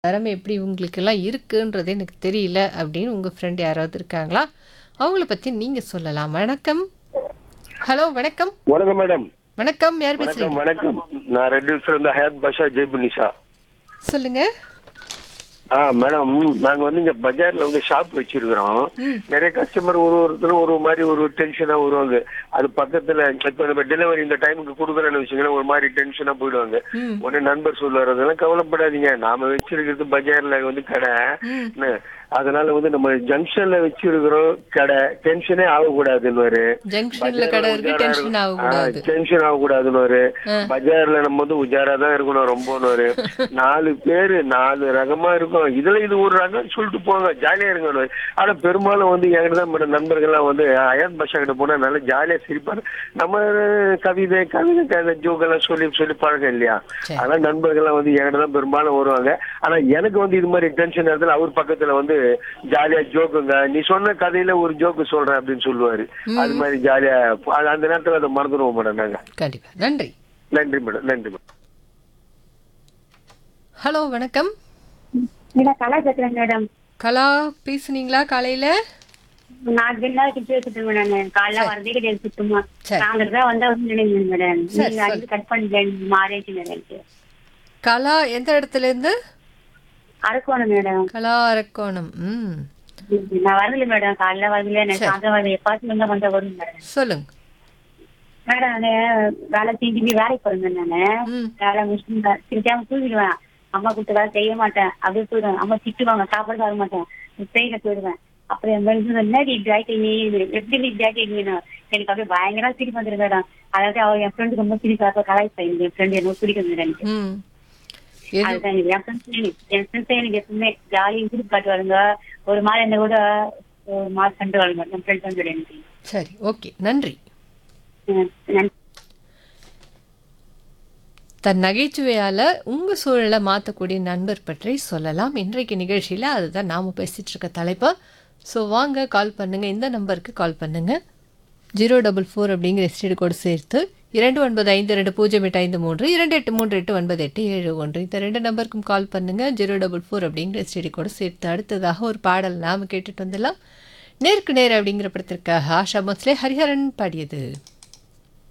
திறமை எப்படி உங்களுக்கெல்லாம் இருக்குன்றது எனக்கு தெரியல அப்படின்னு உங்கள் ஃப்ரெண்ட் யாராவது இருக்காங்களா அவங்கள பற்றி நீங்கள் சொல்லலாம் வணக்கம் ஹலோ வணக்கம் வணக்கம் மேடம் வணக்கம் யார் வணக்கம் பேசுறீங்க வணக்கம் நான் ரெட் ஹில்ஸ்ல இருந்து ஹயாத் பாஷா ஜெய்பு நிஷா சொல்லுங்க ஆ மேடம் நாங்க வந்து இங்க பஜார்ல வந்து ஷாப் வச்சிருக்கிறோம் நிறைய கஸ்டமர் ஒரு ஒருத்தரும் ஒரு மாதிரி ஒரு டென்ஷனா வருவாங்க அது பக்கத்துல இப்ப நம்ம டெலிவரி இந்த டைமுக்கு கொடுக்குறேன்னு வச்சுங்களேன் ஒரு மாதிரி டென்ஷனா போயிடுவாங்க ம். உடனே நண்பர் சொல்லுவாரு அதெல்லாம் கவலைப்படாதீங்க நாம வச்சிருக்கிறது பஜார்ல வந்து கடை என்ன, அதனால வந்து நம்ம ஜங்ஷன்ல வச்சிருக்கிறோம் கடை டென்ஷனே ஆகக்கூடாதுன்னு ஜங்ஷன்ல கடை இருக்கு டென்ஷன் ஆகக்கூடாது டென்ஷன் ஆகக்கூடாதுன்னு பஜார்ல நம்ம வந்து உஜாரா தான் இருக்கணும் ரொம்பன்னு நாலு பேரு நாலு ரகமா இருக்கும் இதுல இது ஒரு ரகம் சொல்லிட்டு போங்க ஜாலியா இருங்க ஆனா பெரும்பாலும் வந்து என்கிட்ட தான் நம்ம நண்பர்கள்லாம் வந்து அயான் பாஷா கிட்ட போனா நல்லா ஜாலியா சிரிப்பாரு நம்ம கவிதை கவிதை கதை ஜோக் எல்லாம் சொல்லி சொல்லி பழக்கம் இல்லையா சரி. ஆனா நண்பர்கள்லாம் வந்து என்கிட்ட தான் பெரும்பாலும் வருவாங்க ஆனா எனக்கு வந்து இது மாதிரி டென்ஷன் நேரத்துல அவர் பக்கத்துல வந்து ஜாலியா ஜோக்குங்க நீ சொன்ன கதையில ஒரு ஜோக்கு சொல்றேன் அப்படின்னு சொல்லுவாரு அது மாதிரி ஜாலியா அது அந்த நேரத்துல அதை மறந்துடுவோம் மேடம் நாங்க கண்டிப்பா நன்றி நன்றி மேடம் நன்றி மேடம் ஹலோ வணக்கம் மேடம் கலா பேசுறேன் மேடம் கலா பேசுனீங்களா காலையில நான் ரெண்டு நாளைக்கு பேசிட்டேன் மேடம் காலைல வரதே கிடையாது சுத்தமா சரி. நாங்க தான் வந்தா வந்து நினைங்க மேடம் சரி, நீங்க அடிச்சு கட் பண்ணிட்டேன் மாறிடுச்சு மேடம் கலா எந்த இடத்துல இருந்து அரக்கோணம் மேடம் கலா அரக்கோணம் ம் நான் வரல மேடம் காலைல வரல எனக்கு சாயந்தரம் வரல எப்பாச்சும் வந்தா வந்தா வரும் மேடம் சொல்லுங்க மேடம் நானு வேலை செஞ்சு வேலைக்கு போறேன் நானு ம் வேலை முடிச்சுட்டு திருச்சாம தூங்கிடுவேன் அம்மா கொடுத்த வேலை செய்ய மாட்டேன் அப்படியே போயிடுவேன் அம்மா திட்டுவாங்க சாப்பாடு தர மாட்டேன் ட்ரெயின போயிடுவேன் அப்புறம் என் friends வந்து, என்னடி இப்படி ஆயிட்டே நீ எப்படி நீ இப்படி ஆயிட்டே நீ எனக்கு அப்படியே பயங்கரமா சிரிப்பு வந்துரு மேடம் அதாவது அவ என் ஃப்ரெண்டு ரொம்ப சிரிப்பா கலாய்ப்பா என் ஃப்ரெண்டு என்ன பிடிக்கும் மேடம் எனக்கு ம் எது அதுதான் எனக்கு என் ஃப்ரெண்ட்ஸ் என் ஃப்ரெண்ட்ஸ் எனக்கு எப்பவுமே ஜாலியாக சிரிப்பு காட்டுவாருங்க ஒரு மாதிரி என்ன கூட ஒரு மாதிரி கண்டு வாழுங்க என் ஃப்ரெண்ட்ஸ் வந்து எனக்கு சரி ஓகே நன்றி ம், நன்றி தன் நகைச்சுவையால் உங்கள் சூழலை மாற்றக்கூடிய நண்பர் பற்றி சொல்லலாம் இன்றைக்கு நிகழ்ச்சியில் அதுதான் நாம் பேசிகிட்டு இருக்க தலைப்பு ஸோ வாங்க கால் பண்ணுங்கள் இந்த நம்பருக்கு கால் பண்ணுங்கள் ஜீரோ டபுள் ஃபோர் அப்படிங்கிற எஸ்டிடி கோடு சேர்த்து இரண்டு ஒன்பது ஐந்து ரெண்டு பூஜ்ஜியம் எட்டு ஐந்து மூன்று இரண்டு எட்டு மூன்று எட்டு ஒன்பது எட்டு ஏழு ஒன்று இந்த ரெண்டு நம்பருக்கும் கால் பண்ணுங்கள் ஜீரோ டபுள் ஃபோர் அப்படிங்கிற எஸ்டிடி கோடு சேர்த்து அடுத்ததாக ஒரு பாடல் நாம் கேட்டுட்டு வந்துடலாம் நேருக்கு நேர் அப்படிங்கிற படத்திற்காக ஆஷா மோஸ்லே ஹரிஹரன் பாடியது